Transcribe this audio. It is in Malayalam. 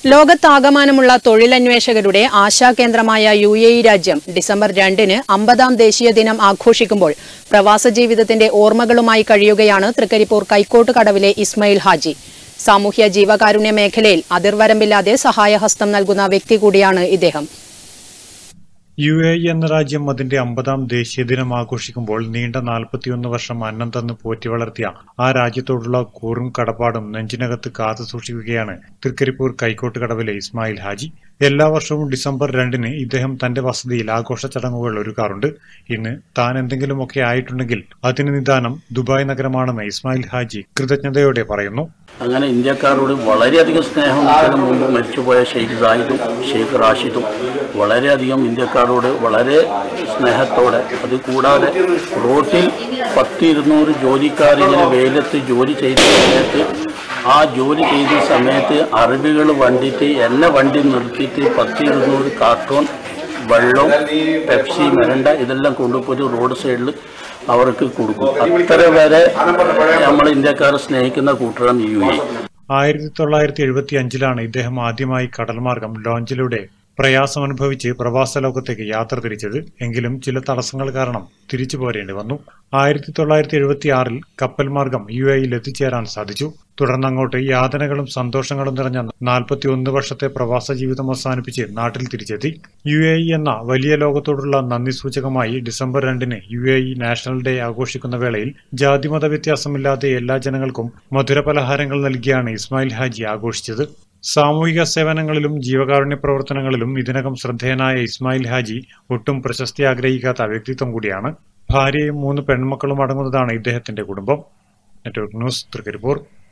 ലോകത്താകമാനമുള്ള തൊഴിലന്വേഷകരുടെ ആശാകേന്ദ്രമായ യു എ ഇ രാജ്യം ഡിസംബർ രണ്ടിന് അമ്പതാം ദേശീയ ദിനം ആഘോഷിക്കുമ്പോൾ പ്രവാസ ജീവിതത്തിന്റെ ഓർമ്മകളുമായി കഴിയുകയാണ് തൃക്കരിപ്പൂർ കൈക്കോട്ട് കടവിലെ ഇസ്മയിൽ ഹാജി സാമൂഹ്യ ജീവകാരുണ്യ മേഖലയിൽ അതിർവരമ്പില്ലാതെ സഹായഹസ്തം നൽകുന്ന വ്യക്തി കൂടിയാണ് ഇദ്ദേഹം യു എ ഇ എന്ന രാജ്യം അതിന്റെ അമ്പതാം ദേശീയ ദിനം ആഘോഷിക്കുമ്പോൾ നീണ്ട നാൽപ്പത്തിയൊന്ന് വർഷം അന്നം തന്ന് പോറ്റി വളർത്തിയ ആ രാജ്യത്തോടുള്ള കൂറും കടപ്പാടും നെഞ്ചിനകത്ത് കാത്തു സൂക്ഷിക്കുകയാണ് തൃക്കരിപ്പൂർ കൈക്കോട്ട് കടവിലെ ഇസ്മായിൽ ഹാജി എല്ലാ വർഷവും ഡിസംബർ രണ്ടിന് ഇദ്ദേഹം തന്റെ വസതിയിൽ ആഘോഷ ചടങ്ങുകൾ ഒരുക്കാറുണ്ട് ഇന്ന് താൻ എന്തെങ്കിലുമൊക്കെ ആയിട്ടുണ്ടെങ്കിൽ അതിന് നിദാനം ദുബായ് നഗരമാണെന്ന് ഇസ്മായിൽ ഹാജി കൃതജ്ഞതയോടെ പറയുന്നു അങ്ങനെ ഇന്ത്യക്കാരോട് വളരെയധികം സ്നേഹം ഇതിനു മുമ്പ് മരിച്ചുപോയ ഷെയ്ഖ് സായിദും ഷെയ്ഖ് റാഷിദും വളരെയധികം ഇന്ത്യക്കാരോട് വളരെ സ്നേഹത്തോടെ അത് കൂടാതെ റോട്ടിൽ പത്ത് ഇരുന്നൂറ് ജോലിക്കാരിങ്ങനെ വെയിലത്ത് ജോലി ചെയ്ത സമയത്ത് ആ ജോലി ചെയ്ത സമയത്ത് അറബികൾ വണ്ടിയിട്ട് എന്നെ വണ്ടി നിർത്തിയിട്ട് പത്ത് ഇരുന്നൂറ് കാർട്ടൂൺ വെള്ളം പെപ്സി മെരണ്ട ഇതെല്ലാം കൊണ്ടുപോയി റോഡ് സൈഡിൽ അവർക്ക് കൊടുക്കും അത്ര വരെ നമ്മൾ ഇന്ത്യക്കാരെ സ്നേഹിക്കുന്ന കൂട്ടരാണ് യു എ ആയിരത്തി തൊള്ളായിരത്തി എഴുപത്തി അഞ്ചിലാണ് ഇദ്ദേഹം ആദ്യമായി കടൽമാർഗം ലോഞ്ചിലൂടെ പ്രയാസമനുഭവിച്ച് പ്രവാസ ലോകത്തേക്ക് യാത്ര തിരിച്ചത് എങ്കിലും ചില തടസ്സങ്ങൾ കാരണം തിരിച്ചു പോരേണ്ടി വന്നു ആയിരത്തി തൊള്ളായിരത്തി എഴുപത്തി ആറിൽ കപ്പൽ മാർഗം യു എയിൽ എത്തിച്ചേരാൻ സാധിച്ചു തുടർന്നങ്ങോട്ട് യാതനകളും സന്തോഷങ്ങളും നിറഞ്ഞ നാൽപ്പത്തി ഒന്ന് വർഷത്തെ പ്രവാസ ജീവിതം അവസാനിപ്പിച്ച് നാട്ടിൽ തിരിച്ചെത്തി യു എ ഇ എന്ന വലിയ ലോകത്തോടുള്ള നന്ദി സൂചകമായി ഡിസംബർ രണ്ടിന് U A E national day ആഘോഷിക്കുന്ന വേളയിൽ ജാതിമത വ്യത്യാസമില്ലാതെ എല്ലാ ജനങ്ങൾക്കും മധുരപലഹാരങ്ങൾ നൽകിയാണ് ഇസ്മായിൽ ഹാജി ആഘോഷിച്ചത് സാമൂഹിക സേവനങ്ങളിലും ജീവകാരുണ്യ പ്രവർത്തനങ്ങളിലും ഇതിനകം ശ്രദ്ധേയനായ ഇസ്മായിൽ ഹാജി ഒട്ടും പ്രശസ്തി ആഗ്രഹിക്കാത്ത വ്യക്തിത്വം കൂടിയാണ് ഭാര്യയും മൂന്ന് പെൺമക്കളും അടങ്ങുന്നതാണ് ഇദ്ദേഹത്തിന്റെ കുടുംബം നെറ്റ്വർക്ക് ന്യൂസ് തൃക്കരിപ്പൂർ